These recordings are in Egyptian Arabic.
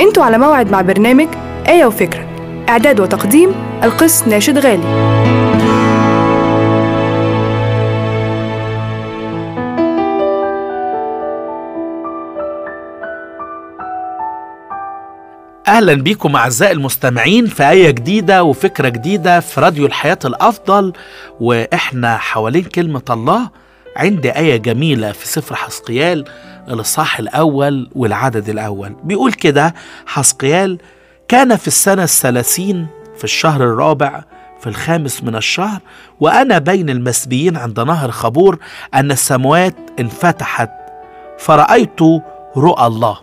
انتوا على موعد مع برنامج آية وفكرة إعداد وتقديم القس ناشد غالي اهلا بيكم اعزائي المستمعين في ايه جديده وفكره جديده في راديو الحياه الافضل واحنا حوالين كلمه الله عندي ايه جميله في سفر حسقيال الاصحاح الاول والعدد الاول بيقول كده حسقيال كان في السنه الثلاثين في الشهر الرابع في الخامس من الشهر وانا بين المسبيين عند نهر خبور ان السماوات انفتحت فرايت رؤى الله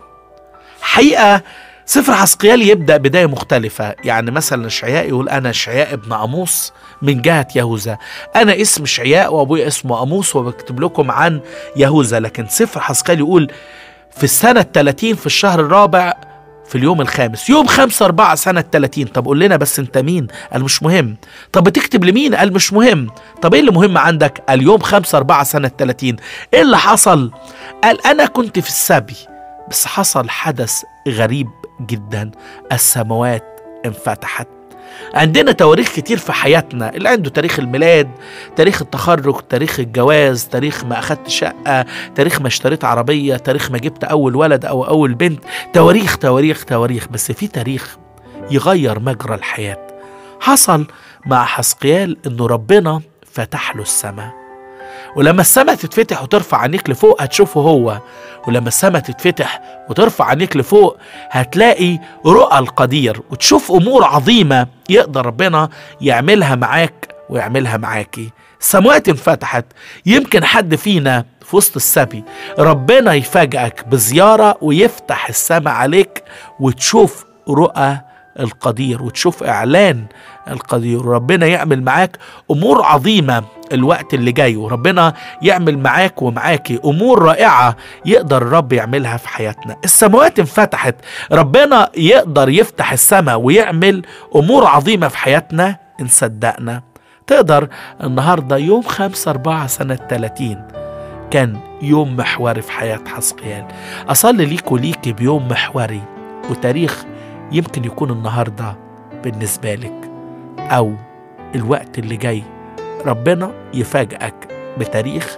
حقيقه سفر حسقيال يبدا بدايه مختلفه يعني مثلا اشعياء يقول انا اشعياء ابن اموس من جهه يهوذا انا اسم اشعياء وابويا اسمه اموس وبكتب لكم عن يهوذا لكن سفر حسقيال يقول في السنه الثلاثين في الشهر الرابع في اليوم الخامس يوم خمسة أربعة سنة 30 طب قول لنا بس أنت مين قال مش مهم طب بتكتب لمين قال مش مهم طب إيه اللي مهم عندك قال يوم خمسة أربعة سنة 30 إيه اللي حصل قال أنا كنت في السبي بس حصل حدث غريب جدا السماوات انفتحت عندنا تواريخ كتير في حياتنا اللي عنده تاريخ الميلاد تاريخ التخرج تاريخ الجواز تاريخ ما أخدت شقة تاريخ ما اشتريت عربية تاريخ ما جبت أول ولد أو أول بنت تواريخ تواريخ تواريخ بس في تاريخ يغير مجرى الحياة حصل مع حسقيال انه ربنا فتح له السماء ولما السماء تتفتح وترفع عينيك لفوق هتشوفه هو ولما السماء تتفتح وترفع عينيك لفوق هتلاقي رؤى القدير وتشوف امور عظيمه يقدر ربنا يعملها معاك ويعملها معاكي السماوات انفتحت يمكن حد فينا في وسط السبي ربنا يفاجئك بزياره ويفتح السماء عليك وتشوف رؤى القدير وتشوف اعلان القدير وربنا يعمل معاك امور عظيمه الوقت اللي جاي وربنا يعمل معاك ومعاكي امور رائعه يقدر الرب يعملها في حياتنا السماوات انفتحت ربنا يقدر يفتح السماء ويعمل امور عظيمه في حياتنا ان صدقنا تقدر النهارده يوم 5 4 سنه 30 كان يوم محوري في حياه حسقيال اصلي ليك وليكي بيوم محوري وتاريخ يمكن يكون النهارده بالنسبه لك او الوقت اللي جاي ربنا يفاجئك بتاريخ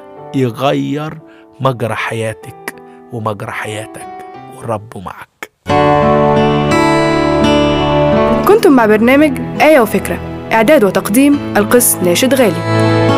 يغير مجرى حياتك ومجرى حياتك والرب معك كنتم مع برنامج آية وفكرة إعداد وتقديم القس ناشد غالي